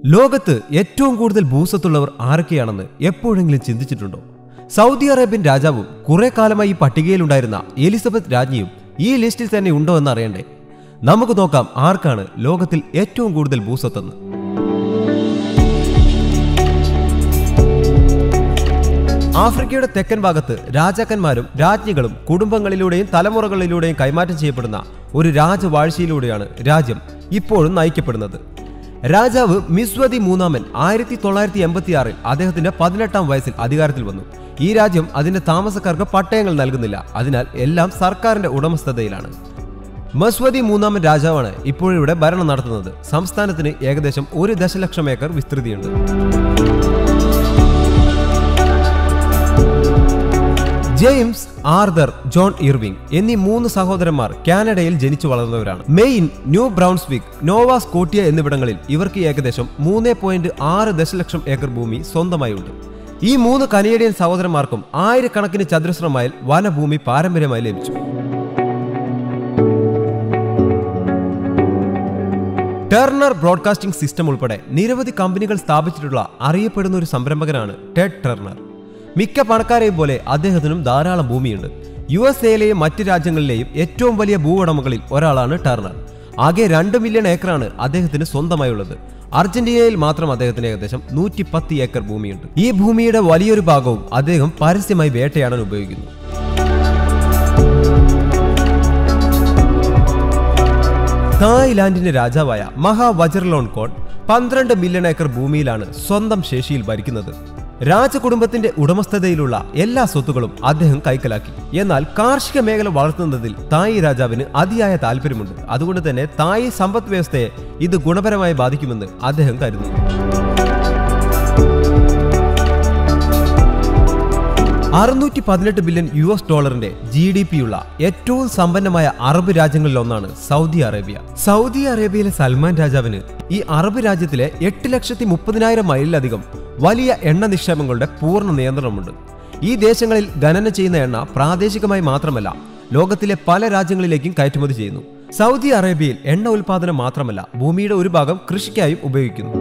ലോകത്ത് ഏറ്റവും കൂടുതൽ ഭൂസ്വത്തുള്ളവർ ആരൊക്കെയാണെന്ന് എപ്പോഴെങ്കിലും ചിന്തിച്ചിട്ടുണ്ടോ സൗദി അറേബ്യൻ രാജാവും കുറെ കാലമായി ഈ പട്ടികയിലുണ്ടായിരുന്ന എലിസബത്ത് രാജ്ഞിയും ഈ ലിസ്റ്റിൽ തന്നെ ഉണ്ടോ എന്ന് അറിയണ്ടേ നമുക്ക് നോക്കാം ആർക്കാണ് ലോകത്തിൽ ഏറ്റവും കൂടുതൽ ഭൂസ്വത്തെന്ന് ആഫ്രിക്കയുടെ തെക്കൻ ഭാഗത്ത് രാജാക്കന്മാരും രാജ്ഞികളും കുടുംബങ്ങളിലൂടെയും തലമുറകളിലൂടെയും കൈമാറ്റം ചെയ്യപ്പെടുന്ന ഒരു രാജവാഴ്ചയിലൂടെയാണ് രാജ്യം ഇപ്പോഴും നയിക്കപ്പെടുന്നത് രാജാവ് മിസ്വതി മൂന്നാമൻ ആയിരത്തി തൊള്ളായിരത്തി എൺപത്തിയാറിൽ അദ്ദേഹത്തിന്റെ പതിനെട്ടാം വയസ്സിൽ അധികാരത്തിൽ വന്നു ഈ രാജ്യം അതിന്റെ താമസക്കാർക്ക് പട്ടയങ്ങൾ നൽകുന്നില്ല അതിനാൽ എല്ലാം സർക്കാരിന്റെ ഉടമസ്ഥതയിലാണ് മസ്വതി മൂന്നാമൻ രാജാവാണ് ഇപ്പോഴിവിടെ ഭരണം നടത്തുന്നത് സംസ്ഥാനത്തിന് ഏകദേശം ഒരു ദശലക്ഷം ഏക്കർ വിസ്തൃതിയുണ്ട് ജെയിംസ് ആർദർ ജോൺ ഇർവിംഗ് എന്നീ മൂന്ന് സഹോദരന്മാർ കാനഡയിൽ ജനിച്ചു വളർന്നവരാണ് Maine New Brunswick Nova Scotia എന്നിവിടങ്ങളിൽ ഇവർക്ക് ഏകദേശം മൂന്ന് പോയിന്റ് ആറ് ദശലക്ഷം ഏക്കർ ഭൂമി സ്വന്തമായുണ്ട് ഈ മൂന്ന് കനേഡിയൻ സഹോദരന്മാർക്കും ആയിരക്കണക്കിന് ചതുരശ്ര മൈൽ വനഭൂമി പാരമ്പര്യമായി ലഭിച്ചു ടെർണർ ബ്രോഡ്കാസ്റ്റിംഗ് സിസ്റ്റം ഉൾപ്പെടെ നിരവധി കമ്പനികൾ സ്ഥാപിച്ചിട്ടുള്ള അറിയപ്പെടുന്ന ഒരു സംരംഭകനാണ് ടെഡ് ടെർണർ മിക്ക പണക്കാരെയും പോലെ അദ്ദേഹത്തിനും ധാരാളം ഭൂമിയുണ്ട് യു എസ് എയിലെയും മറ്റ് രാജ്യങ്ങളിലെയും ഏറ്റവും വലിയ ഭൂവുടമകളിൽ ഒരാളാണ് ടെർണർ ആകെ രണ്ട് മില്യൺ ഏക്കറാണ് അദ്ദേഹത്തിന് സ്വന്തമായുള്ളത് അർജന്റീനയിൽ മാത്രം അദ്ദേഹത്തിന് ഏകദേശം നൂറ്റി പത്ത് ഏക്കർ ഭൂമിയുണ്ട് ഈ ഭൂമിയുടെ വലിയൊരു ഭാഗവും അദ്ദേഹം പരസ്യമായി വേട്ടയാടാൻ ഉപയോഗിക്കുന്നു തായ്ലാന്റിന്റെ രാജാവായ മഹാ വജർലോൺ പന്ത്രണ്ട് മില്യൺ ഏക്കർ ഭൂമിയിലാണ് സ്വന്തം ശേഷിയിൽ ഭരിക്കുന്നത് രാജകുടുംബത്തിന്റെ ഉടമസ്ഥതയിലുള്ള എല്ലാ സ്വത്തുകളും അദ്ദേഹം കൈക്കലാക്കി എന്നാൽ കാർഷിക മേഖല വളർത്തുന്നതിൽ തായ് രാജാവിന് അതിയായ താല്പര്യമുണ്ട് അതുകൊണ്ട് തന്നെ തായ് സമ്പദ് വ്യവസ്ഥയെ ഇത് ഗുണപരമായി ബാധിക്കുമെന്ന് അദ്ദേഹം കരുതുന്നു അറുന്നൂറ്റി പതിനെട്ട് ബില്യൺ യു എസ് ഡോളറിന്റെ ജി ഡി പി ഉള്ള ഏറ്റവും സമ്പന്നമായ അറബ് രാജ്യങ്ങളിലൊന്നാണ് സൗദി അറേബ്യ സൗദി അറേബ്യയിലെ സൽമാൻ രാജാവിന് ഈ അറബ് രാജ്യത്തിലെ എട്ട് ലക്ഷത്തി മുപ്പതിനായിരം മൈലിലധികം വലിയ എണ്ണ നിക്ഷേപങ്ങളുടെ പൂർണ്ണ നിയന്ത്രണമുണ്ട് ഈ ദേശങ്ങളിൽ ഖനനം ചെയ്യുന്ന എണ്ണ പ്രാദേശികമായി മാത്രമല്ല ലോകത്തിലെ പല രാജ്യങ്ങളിലേക്കും കയറ്റുമതി ചെയ്യുന്നു സൗദി അറേബ്യയിൽ എണ്ണ ഉൽപാദനം മാത്രമല്ല ഭൂമിയുടെ ഒരു ഭാഗം കൃഷിക്കായും ഉപയോഗിക്കുന്നു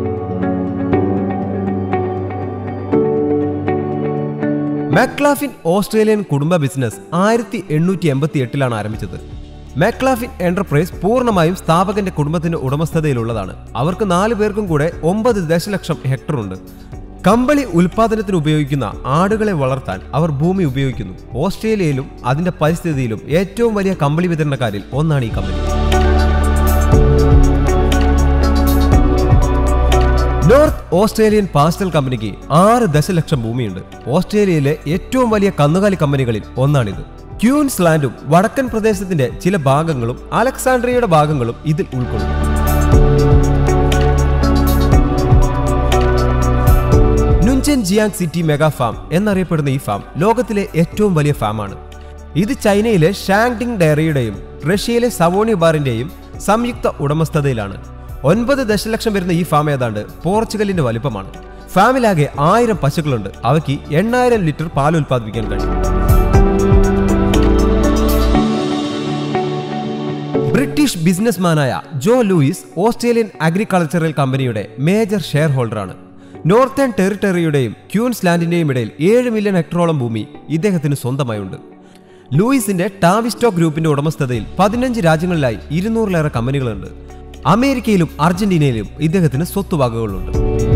മാക്ലാഫിൻ ഓസ്ട്രേലിയൻ കുടുംബ ബിസിനസ് ആയിരത്തി എണ്ണൂറ്റി എൺപത്തി എട്ടിലാണ് ആരംഭിച്ചത് മാക്ലാഫിൻ എന്റർപ്രൈസ് പൂർണ്ണമായും സ്ഥാപകന്റെ കുടുംബത്തിന്റെ ഉടമസ്ഥതയിലുള്ളതാണ് അവർക്ക് നാലു പേർക്കും കൂടെ ഒമ്പത് ദശലക്ഷം ഹെക്ടർ ഉണ്ട് കമ്പളി ഉൽപാദനത്തിന് ഉപയോഗിക്കുന്ന ആടുകളെ വളർത്താൻ അവർ ഭൂമി ഉപയോഗിക്കുന്നു ഓസ്ട്രേലിയയിലും അതിന്റെ പരിസ്ഥിതിയിലും ഏറ്റവും വലിയ കമ്പളി വിതരണക്കാരിൽ ഒന്നാണ് ഈ കമ്പനി നോർത്ത് ഓസ്ട്രേലിയൻ പാസ്റ്റൽ കമ്പനിക്ക് ആറ് ദശലക്ഷം ഭൂമിയുണ്ട് ഓസ്ട്രേലിയയിലെ ഏറ്റവും വലിയ കന്നുകാലി കമ്പനികളിൽ ഒന്നാണിത് ക്യൂൻസ്ലാൻഡും വടക്കൻ പ്രദേശത്തിന്റെ ചില ഭാഗങ്ങളും അലക്സാണ്ട്രിയയുടെ ഭാഗങ്ങളും ഇതിൽ ഉൾക്കൊള്ളുന്നു നുഞ്ചൻ ജിയാങ് സിറ്റി മെഗാ ഫാം എന്നറിയപ്പെടുന്ന ഈ ഫാം ലോകത്തിലെ ഏറ്റവും വലിയ ഫാമാണ് ഇത് ചൈനയിലെ ഷാങ്ഡിങ് ഡയറിയുടെയും റഷ്യയിലെ സവോണി ബാറിന്റെയും സംയുക്ത ഉടമസ്ഥതയിലാണ് ഒൻപത് ദശലക്ഷം വരുന്ന ഈ ഫാം ഏതാണ്ട് പോർച്ചുഗലിന്റെ വലിപ്പമാണ് ഫാമിലാകെ ആയിരം പശുക്കളുണ്ട് അവയ്ക്ക് എണ്ണായിരം ലിറ്റർ പാൽ ഉൽപ്പാദിപ്പിക്കാൻ കഴിയും ബ്രിട്ടീഷ് ബിസിനസ്മാനായ ജോ ലൂയിസ് ഓസ്ട്രേലിയൻ അഗ്രികൾച്ചറൽ കമ്പനിയുടെ മേജർ ഷെയർ ഹോൾഡറാണ് നോർത്തേൺ ടെറിട്ടറിയുടെയും ക്യൂൻസ്ലാൻഡിന്റെയും ഇടയിൽ ഏഴ് മില്യൺ ഹെക്ടറോളം ഭൂമി ഇദ്ദേഹത്തിന് സ്വന്തമായുണ്ട് ലൂയിസിന്റെ ടാവിസ്റ്റോ ഗ്രൂപ്പിന്റെ ഉടമസ്ഥതയിൽ പതിനഞ്ച് രാജ്യങ്ങളിലായി ഇരുന്നൂറിലേറെ കമ്പനികളുണ്ട് അമേരിക്കയിലും അർജന്റീനയിലും ഇദ്ദേഹത്തിന് സ്വത്തുവകകളുണ്ട്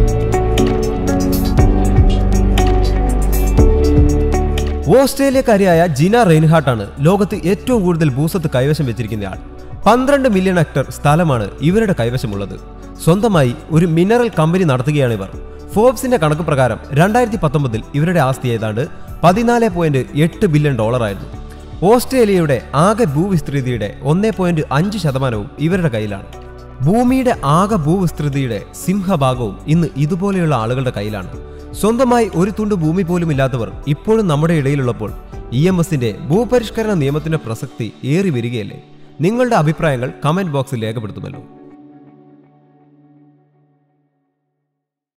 ഓസ്ട്രേലിയക്കാരിയായ ജിന റെയിൻഹാർട്ടാണ് ലോകത്ത് ഏറ്റവും കൂടുതൽ ഭൂസ്വത്ത് കൈവശം വെച്ചിരിക്കുന്നയാൾ പന്ത്രണ്ട് മില്യൺ ഹെക്ടർ സ്ഥലമാണ് ഇവരുടെ കൈവശമുള്ളത് സ്വന്തമായി ഒരു മിനറൽ കമ്പനി നടത്തുകയാണ് ഇവർ ഫോബ്സിന്റെ കണക്ക് പ്രകാരം രണ്ടായിരത്തി പത്തൊമ്പതിൽ ഇവരുടെ ആസ്തി ഏതാണ്ട് പതിനാല് പോയിന്റ് എട്ട് ബില്യൺ ഡോളറായിരുന്നു ഓസ്ട്രേലിയയുടെ ആകെ ഭൂവിസ്തൃതിയുടെ ഒന്നേ പോയിന്റ് അഞ്ച് ശതമാനവും ഇവരുടെ കയ്യിലാണ് ഭൂമിയുടെ ആകെ ഭൂവിസ്തൃതിയുടെ സിംഹഭാഗവും ഇന്ന് ഇതുപോലെയുള്ള ആളുകളുടെ കയ്യിലാണ് സ്വന്തമായി ഒരു തുണ്ട് ഭൂമി പോലും ഇല്ലാത്തവർ ഇപ്പോഴും നമ്മുടെ ഇടയിലുള്ളപ്പോൾ ഇ എം എസിന്റെ ഭൂപരിഷ്കരണ നിയമത്തിന്റെ പ്രസക്തി ഏറി വരികയല്ലേ നിങ്ങളുടെ അഭിപ്രായങ്ങൾ കമന്റ് ബോക്സിൽ രേഖപ്പെടുത്തുമല്ലോ